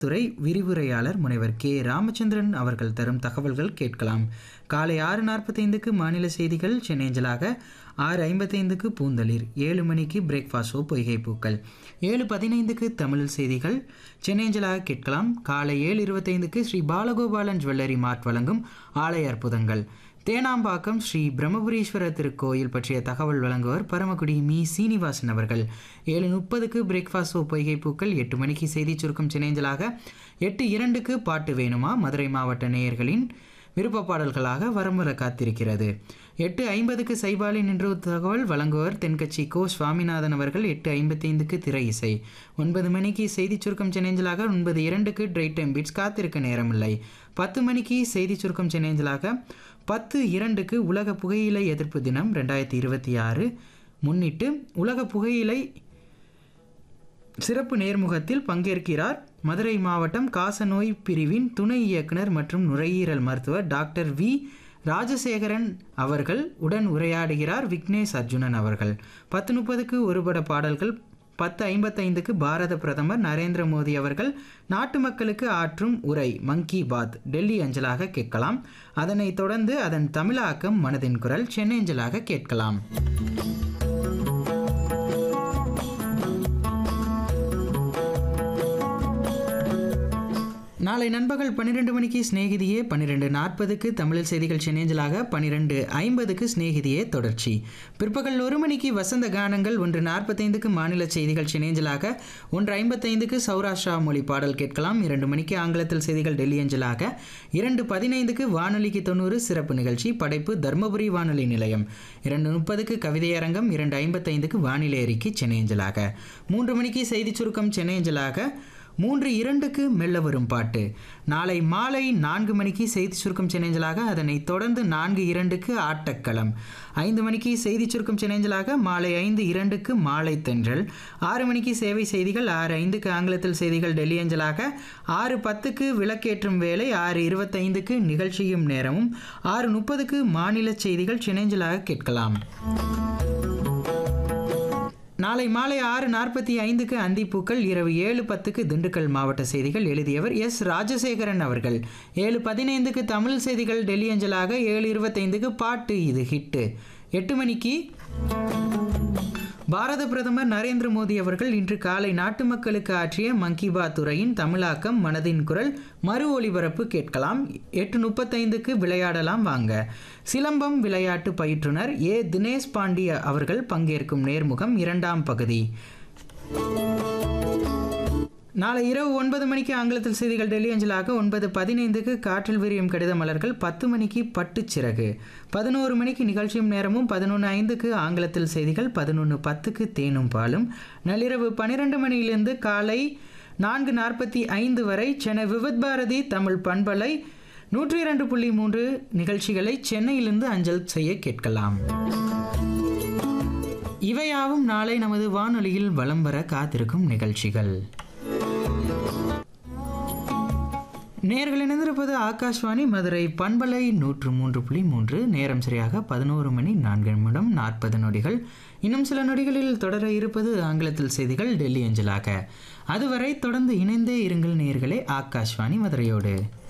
துறை விரிவுரையாளர் முனைவர் கே ராமச்சந்திரன் அவர்கள் தரும் தகவல்கள் கேட்கலாம் காலை ஆறு நாற்பத்தைந்துக்கு மாநில செய்திகள் சென்னேஞ்சலாக ஆறு ஐம்பத்தைந்துக்கு பூந்தளிர் ஏழு மணிக்கு பிரேக்ஃபாஸ்ட் ஷோ பொய்கை பூக்கள் ஏழு பதினைந்துக்கு தமிழ் செய்திகள் சென்னேஞ்சலாக கேட்கலாம் காலை ஏழு இருபத்தைந்துக்கு ஸ்ரீ பாலகோபாலன் ஜுவல்லரி மார்ட் வழங்கும் ஆலய அற்புதங்கள் தேனாம்பாக்கம் ஸ்ரீ பிரம்மபுரீஸ்வர திருக்கோயில் பற்றிய தகவல் வழங்குவர் பரமக்குடி மீ சீனிவாசன் அவர்கள் ஏழு முப்பதுக்கு பிரேக்ஃபாஸ்ட் ஷோ பொய்கை பூக்கள் எட்டு மணிக்கு செய்தி சுருக்கம் சினேஞ்சலாக எட்டு இரண்டுக்கு பாட்டு வேணுமா மதுரை மாவட்ட நேயர்களின் விருப்ப பாடல்களாக வரமுற காத்திருக்கிறது எட்டு ஐம்பதுக்கு சைபாலி நின்று தகவல் வழங்குவர் தென்கட்சி கோ சுவாமிநாதன் அவர்கள் எட்டு ஐம்பத்தைந்துக்கு திரை இசை ஒன்பது மணிக்கு செய்தி சுருக்கம் சென்னேஞ்சலாக ஒன்பது இரண்டுக்கு ட்ரை டைம் பீட்ஸ் காத்திருக்க நேரமில்லை பத்து மணிக்கு செய்தி சுருக்கம் சென்னேஞ்சலாக பத்து இரண்டுக்கு உலக புகையிலை எதிர்ப்பு தினம் ரெண்டாயிரத்தி இருபத்தி ஆறு முன்னிட்டு உலக புகையிலை சிறப்பு நேர்முகத்தில் பங்கேற்கிறார் மதுரை மாவட்டம் காசநோய் பிரிவின் துணை இயக்குனர் மற்றும் நுரையீரல் மருத்துவர் டாக்டர் வி ராஜசேகரன் அவர்கள் உடன் உரையாடுகிறார் விக்னேஷ் அர்ஜுனன் அவர்கள் பத்து முப்பதுக்கு ஒருபட பாடல்கள் பத்து ஐம்பத்தைந்துக்கு பாரத பிரதமர் நரேந்திர மோடி அவர்கள் நாட்டு மக்களுக்கு ஆற்றும் உரை மங்கி பாத் டெல்லி அஞ்சலாக கேட்கலாம் அதனைத் தொடர்ந்து அதன் தமிழாக்கம் மனதின் குரல் சென்னை அஞ்சலாக கேட்கலாம் நாளை நண்பகல் பன்னிரெண்டு மணிக்கு சிநேகிதியே பன்னிரெண்டு நாற்பதுக்கு தமிழில் செய்திகள் சென்னேஞ்சலாக பன்னிரெண்டு ஐம்பதுக்கு சிநேகிதியே தொடர்ச்சி பிற்பகல் ஒரு மணிக்கு வசந்த கானங்கள் ஒன்று நாற்பத்தைந்துக்கு மாநில செய்திகள் சென்னேஞ்சலாக ஒன்று ஐம்பத்தைந்துக்கு சௌராஷ்டிரா மொழி பாடல் கேட்கலாம் இரண்டு மணிக்கு ஆங்கிலத்தில் செய்திகள் டெல்லி அஞ்சலாக இரண்டு பதினைந்துக்கு வானொலிக்கு தொண்ணூறு சிறப்பு நிகழ்ச்சி படைப்பு தர்மபுரி வானொலி நிலையம் இரண்டு முப்பதுக்கு கவிதையரங்கம் இரண்டு ஐம்பத்தைந்துக்கு வானிலை அறிக்கை சென்னையஞ்சலாக மூன்று மணிக்கு செய்தி சுருக்கம் சென்னையஞ்சலாக மூன்று இரண்டுக்கு மெல்ல வரும் பாட்டு நாளை மாலை நான்கு மணிக்கு செய்தி சுருக்கம் சென்னேஞ்சலாக அதனைத் தொடர்ந்து நான்கு இரண்டுக்கு ஆட்டக்களம் ஐந்து மணிக்கு செய்தி சுருக்கம் சென்னேஞ்சலாக மாலை ஐந்து இரண்டுக்கு மாலை தென்றல் ஆறு மணிக்கு சேவை செய்திகள் ஆறு ஐந்துக்கு ஆங்கிலத்தில் செய்திகள் டெல்லி அஞ்சலாக ஆறு பத்துக்கு விளக்கேற்றும் வேலை ஆறு இருபத்தைந்துக்கு நிகழ்ச்சியும் நேரமும் ஆறு முப்பதுக்கு மாநில செய்திகள் சென்னேஞ்சலாக கேட்கலாம் நாளை மாலை ஆறு நாற்பத்தி ஐந்துக்கு அந்திப்பூக்கள் இரவு ஏழு பத்துக்கு திண்டுக்கல் மாவட்ட செய்திகள் எழுதியவர் எஸ் ராஜசேகரன் அவர்கள் ஏழு பதினைந்துக்கு தமிழ் செய்திகள் டெல்லி அஞ்சலாக ஏழு இருபத்தைந்துக்கு பாட்டு இது ஹிட்டு எட்டு மணிக்கு பாரத பிரதமர் நரேந்திர மோடி அவர்கள் இன்று காலை நாட்டு மக்களுக்கு ஆற்றிய மன் கி பாத் உரையின் தமிழாக்கம் மனதின் குரல் மறு ஒளிபரப்பு கேட்கலாம் எட்டு முப்பத்தைந்துக்கு விளையாடலாம் வாங்க சிலம்பம் விளையாட்டு பயிற்றுனர் ஏ தினேஷ் பாண்டிய அவர்கள் பங்கேற்கும் நேர்முகம் இரண்டாம் பகுதி நாளை இரவு ஒன்பது மணிக்கு ஆங்கிலத்தில் செய்திகள் டெல்லி அஞ்சலாக ஒன்பது பதினைந்துக்கு காற்றில் விரியும் கடித மலர்கள் பத்து மணிக்கு பட்டுச்சிறகு பதினோரு மணிக்கு நிகழ்ச்சியும் நேரமும் பதினொன்று ஐந்துக்கு ஆங்கிலத்தில் செய்திகள் பதினொன்று பத்துக்கு தேனும் பாலும் நள்ளிரவு பன்னிரெண்டு மணியிலிருந்து காலை நான்கு நாற்பத்தி ஐந்து வரை சென்னை விவித் பாரதி தமிழ் பண்பலை நூற்றி இரண்டு புள்ளி மூன்று நிகழ்ச்சிகளை சென்னையிலிருந்து அஞ்சல் செய்ய கேட்கலாம் இவையாவும் நாளை நமது வானொலியில் வலம் வர காத்திருக்கும் நிகழ்ச்சிகள் நேர்கள் இணைந்திருப்பது ஆகாஷ்வாணி மதுரை பண்பலை நூற்று மூன்று புள்ளி மூன்று நேரம் சரியாக பதினோரு மணி நான்கு நிமிடம் நாற்பது நொடிகள் இன்னும் சில நொடிகளில் தொடர இருப்பது ஆங்கிலத்தில் செய்திகள் டெல்லி அஞ்சலாக அதுவரை தொடர்ந்து இணைந்தே இருங்கள் நேர்களே ஆகாஷ்வாணி மதுரையோடு